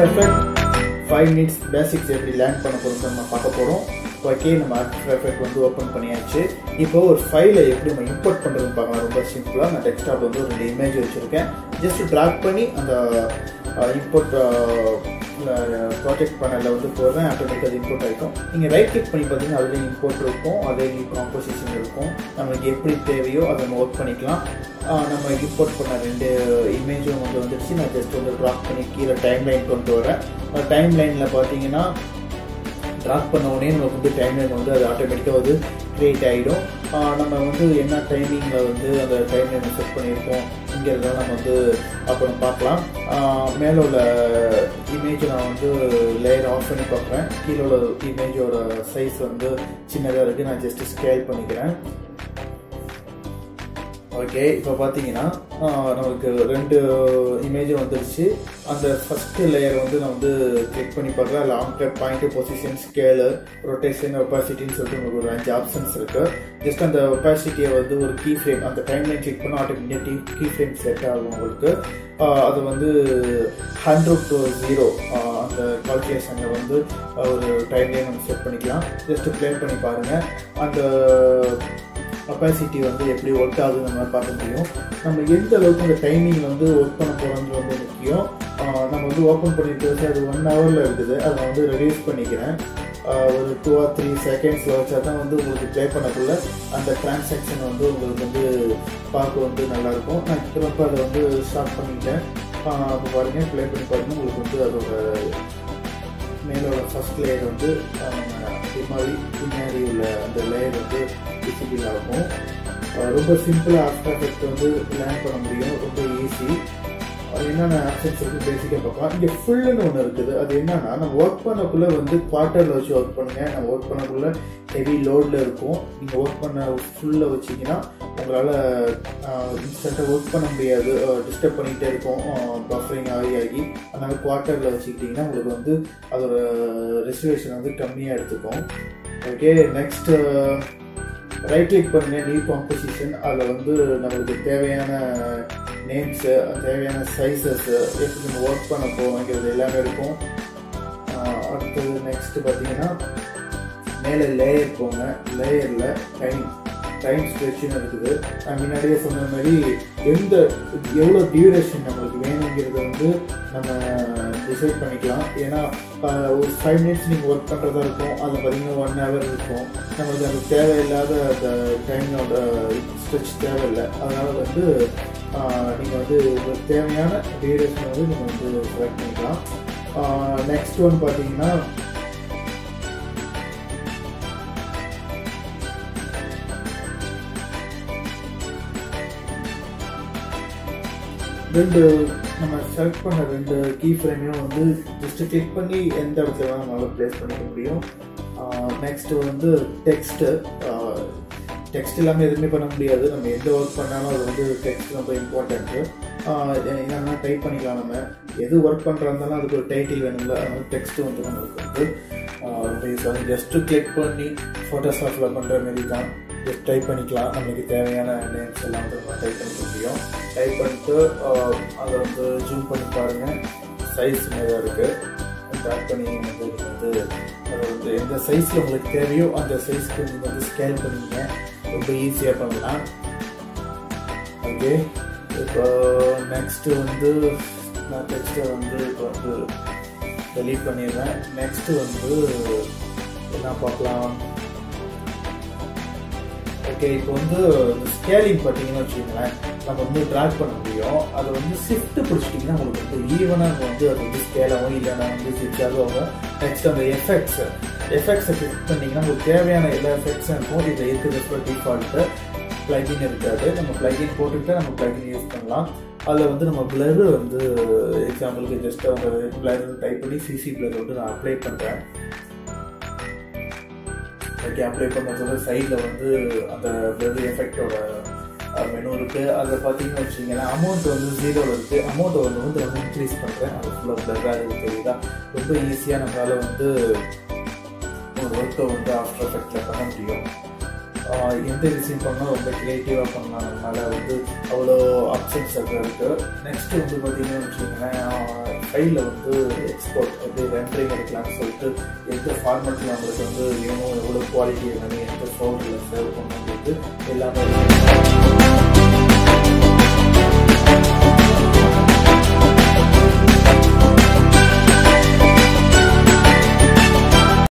after effect five minutes basics எப்படி learn பண்ண போகிறோம் நம்ம பார்க்க போகிறோம் ஓகே நம்ம ஆஃப்டர் எஃபெக்ட் வந்து ஓப்பன் பண்ணியாச்சு இப்போ ஒரு ஃபைலை எப்படி நம்ம இம்போர்ட் பண்ணுறதுன்னு பார்க்கலாம் ரொம்ப சிம்பிளாக நான் டெக்ஸ்டாப் வந்து ஒரு ரெண்டு இமேஜ் வச்சுருக்கேன் ஜஸ்ட் ட்ராக் பண்ணி அந்த இம்போர்ட் ப்ராஜெக்ட் பண்ணல வந்து போடுறேன் ஆட்டோமேட்டிக் அது இம்போர்ட் ஆகிக்கும் நீங்கள் ரைட் கிளிக் பண்ணி பார்த்தீங்கன்னா அதுலேயும் இம்போர்ட் இருக்கும் அதே காம்போசிஷன் இருக்கும் நம்மளுக்கு எப்படி தேவையோ அதை நம்ம ஒர்க் பண்ணிக்கலாம் நம்ம இம்போர்ட் பண்ண ரெண்டு இமேஜும் வந்து வந்துடுச்சு நான் ஜஸ்ட் வந்து ட்ராப் பண்ணி கீழே டைம் லைன் கொண்டு வரேன் டைம் லைனில் பார்த்தீங்கன்னா ட்ராக் பண்ண உடனே நமக்கு வந்து டைம் லைன் வந்து அது ஆட்டோமேட்டிக்காக வந்து க்ரியேட் ஆகிடும் நம்ம வந்து என்ன டைமிங்கில் வந்து அந்த டைம் லைனை செட் பண்ணியிருக்கோம் இங்கிறதெல்லாம் நம்ம வந்து அப்புறம் பார்க்கலாம் மேலே உள்ள இமேஜை நான் வந்து லேயர் ஆஃப் பண்ணி பார்க்குறேன் கீழே உள்ள இமேஜோட சைஸ் வந்து சின்னதாக இருக்குது நான் ஜஸ்ட் ஸ்கேல் பண்ணிக்கிறேன் ஓகே இப்போ பார்த்தீங்கன்னா நமக்கு ரெண்டு இமேஜும் வந்துருச்சு அந்த ஃபஸ்ட்டு லேயர் வந்து நான் வந்து கிளிக் பண்ணி பார்க்குறேன் long tap point position scale rotation ஒப்பாசிட்டின்னு சொல்லிட்டு உங்களுக்கு ஒரு அஞ்சு ஆப்ஷன்ஸ் இருக்குது ஜஸ்ட் அந்த ஒப்பாசிட்டியை வந்து ஒரு கீ ஃப்ரேம் அந்த டைம் லைன் கிளிக் பண்ணால் ஆட்டோமேட்டிக் கீ ஃப்ரேம் செட் ஆகும் உங்களுக்கு அது வந்து ஹண்ட்ரட் டு ஜீரோ அந்த கால்குலேஷனில் வந்து ஒரு டைம் லைன் நம்ம செட் பண்ணிக்கலாம் ஜஸ்ட் ப்ளே பண்ணி பாருங்கள் அந்த கெப்பாசிட்டி வந்து எப்படி ஒர்க் ஆகுதுன்னு நம்ம பார்க்க முடியும் நம்ம எந்த அளவுக்கு அந்த டைமிங் வந்து ஒர்க் பண்ண போகிறோம்னு ரொம்ப முக்கியம் நம்ம வந்து ஓப்பன் பண்ணிட்டு அது ஒன் ஹவரில் இருக்குது அதை நான் வந்து ரெடியூஸ் பண்ணிக்கிறேன் ஒரு டூ ஆர் த்ரீ செகண்ட்ஸில் வச்சா தான் வந்து உங்களுக்கு ப்ளே பண்ணக்குள்ள அந்த டிரான்சாக்ஷன் வந்து உங்களுக்கு வந்து பார்க்க வந்து நல்லாயிருக்கும் நான் திரும்ப அதை வந்து ஸ்டார்ட் பண்ணிட்டேன் அப்போ பாருங்கள் ப்ளே பண்ணி பாருங்கள் உங்களுக்கு வந்து அதோட மேலோட ஃபஸ்ட் லேயர் வந்து பின்னாடி பின்னாடி உள்ள அந்த லேயர் வந்து விசிபிள் ஆகும் ரொம்ப சிம்பிளாக ஆஃப்டர் எஃபெக்ட் வந்து லேர்ன் பண்ண முடியும் ரொம்ப ஈஸி அது என்னென்ன ஆப்ஷன்ஸ் இருக்குது பேசிக்காக பார்க்கலாம் இங்கே ஃபுல்லுன்னு ஒன்று இருக்குது அது என்னன்னா நம்ம ஒர்க் பண்ணக்குள்ளே வந்து குவார்ட்டரில் வச்சு ஒர்க் பண்ணுங்கள் நம்ம ஒர்க் பண்ணக்குள்ளே ஹெவி லோடில் இருக்கும் நீங்கள் ஒர்க் பண்ண ஃபுல்லில் வச்சிங்கன்னா உங்களால் இன்ஸ்டண்ட்டாக ஒர்க் பண்ண முடியாது டிஸ்டர்ப் பண்ணிகிட்டே இருக்கும் பஃபரிங் ஆகி ஆகி அதனால் குவார்ட்டரில் வச்சுக்கிட்டிங்கன்னா உங்களுக்கு வந்து அதோட ரெசர்வேஷன் வந்து கம்மியாக எடுத்துக்கும் ஓகே நெக்ஸ்ட் ரைட் கிளிக் பண்ணுங்க நியூ காம்போசிஷன் அதில் வந்து நம்மளுக்கு தேவையான நேம்ஸு தேவையான சைஸஸ் எப்படி நம்ம ஒர்க் பண்ண போவோங்கிறது எல்லாமே இருக்கும் அடுத்தது நெக்ஸ்ட் பார்த்தீங்கன்னா மேலே லேயர் போங்க லேயரில் டைம் டைம் ஸ்ட்ரெச்சுன்னு இருக்குது நான் முன்னாடியே சொன்ன மாதிரி எந்த எவ்வளோ டியூரேஷன் நம்மளுக்கு வேணுங்கிறத வந்து நம்ம டிசைட் பண்ணிக்கலாம் ஏன்னா ஒரு ஃபைவ் மினிட்ஸ் நீங்கள் ஒர்க் பண்ணுறதா இருக்கும் அது பார்த்தீங்கன்னா ஒன் ஹவர் இருக்கும் நம்மளுக்கு அது தேவையில்லாத அந்த டைமோட ஸ்ட்ரெச் தேவையில்லை அதனால் வந்து நீங்கள் வந்து உங்களுக்கு தேவையான டியூரேஷன் வந்து நீங்கள் வந்து செலக்ட் பண்ணிக்கலாம் நெக்ஸ்ட் ஒன் பார்த்தீங்கன்னா ரெண்டு நம்ம செலக்ட் பண்ண ரெண்டு கீ ஃப்ரேமையும் வந்து ஜஸ்ட் கிளிக் பண்ணி எந்த இடத்துல வேணால் நம்மளால் ப்ளேஸ் பண்ணிக்க முடியும் நெக்ஸ்ட்டு வந்து டெக்ஸ்ட்டு டெக்ஸ்ட் இல்லாமல் எதுவுமே பண்ண முடியாது நம்ம எந்த ஒர்க் பண்ணாலும் அது வந்து டெக்ஸ்ட் ரொம்ப இம்பார்ட்டண்ட்டு என்னென்னா டைப் பண்ணிக்கலாம் நம்ம எது ஒர்க் பண்ணுறதாலும் அதுக்கு ஒரு டைட்டில் வேணும்ல அதனால டெக்ஸ்ட்டு வந்து நம்மளுக்கு வந்து ரொம்ப யூஸ் ஜஸ்ட்டு கிளிக் பண்ணி ஃபோட்டோஷாப்பில் பண்ணுற மாதிரி தான் ஜஸ்ட் டைப் பண்ணிக்கலாம் நம்மளுக்கு தேவையான நேம்ஸ் எல்லாம் வந்து நம்ம டைப் பண்ணிக்க முடியும் டைப் பண்ணிட்டு அதை வந்து ஜூம் பண்ணி பாருங்கள் சைஸ் தான் இருக்குது ட்ராக் பண்ணி வந்து நீங்கள் வந்து அதை வந்து எந்த சைஸில் உங்களுக்கு தேவையோ அந்த சைஸ்க்கு நீங்கள் வந்து ஸ்கேல் பண்ணிங்க ரொம்ப ஈஸியாக பண்ணலாம் ஓகே இப்போ நெக்ஸ்ட்டு வந்து நான் டெக்ஸ்ட்டை வந்து இப்போ வந்து டெலீட் பண்ணிடுறேன் நெக்ஸ்ட்டு வந்து என்ன பார்க்கலாம் ஓகே இப்போ வந்து இந்த ஸ்கேலிங் பார்த்தீங்கன்னு வச்சுக்கோங்களேன் நம்ம வந்து ட்ராக் பண்ண முடியும் அதை வந்து ஷிஃப்ட் பிடிச்சிட்டிங்கன்னா உங்களுக்கு வந்து ஈவனாக வந்து அது வந்து ஸ்கேல் ஆகும் இல்லைன்னா வந்து ஸ்விட்ச் ஆகும் நெக்ஸ்ட் அந்த எஃபெக்ட்ஸ் எஃபெக்ட்ஸை கிளிக் பண்ணிங்கன்னா உங்களுக்கு தேவையான எல்லா எஃபெக்ட்ஸும் இருக்கும் இதில் இருக்கிறது டிஃபால்ட்டு ப்ளகின் இருக்காது நம்ம ப்ளகின் போட்டுக்கிட்டு நம்ம ப்ளகின் யூஸ் பண்ணலாம் அதில் வந்து நம்ம பிளர் வந்து எக்ஸாம்பிளுக்கு ஜஸ்ட் அந்த பிளர் டைப் பண்ணி சிசி பிளர் வந்து நான் அப்ளை பண்ணுறேன் ஓகே அப்ளை பண்ணுறது சைடில் வந்து அந்த பிளர் எஃபெக்டோட மெனு இருக்குது அதில் பார்த்தீங்கன்னு வச்சிங்கன்னா அமௌண்ட் வந்து ஜீரோவில் இருக்குது அமௌண்ட் வந்து வந்து வந்து இன்க்ரீஸ் பண்ணுறேன் அது ஃபுல்லாக பிளராக இருக்குது தெரியுதா ரொம்ப ஈஸியாக நம்மளால் வந்து ஒரு ஒர்க்கை வந்து ஆஃப்டர் எஃபெக்டில் பண்ண முடியும் ஆஹ் எந்த டிசைன் பண்ணால் ரொம்ப க்ரியேட்டிவாக பண்ணலாம் அதனால வந்து அவ்வளோ ஆப்ஷன்ஸ் அது இருக்குது நெக்ஸ்ட் வந்து பார்த்தீங்கன்னு வச்சுக்கோங்களேன் ஃபைலில் வந்து எக்ஸ்போர்ட் எப்படி ரெண்டரிங் எடுக்கலாம்னு சொல்லிட்டு எந்த ஃபார்மேட்டில் நம்மளுக்கு வந்து வேணும் எவ்வளோ குவாலிட்டி எல்லாமே எந்த ஃபோனில் சேவ் பண்ணணுங்கிறது எல்லாமே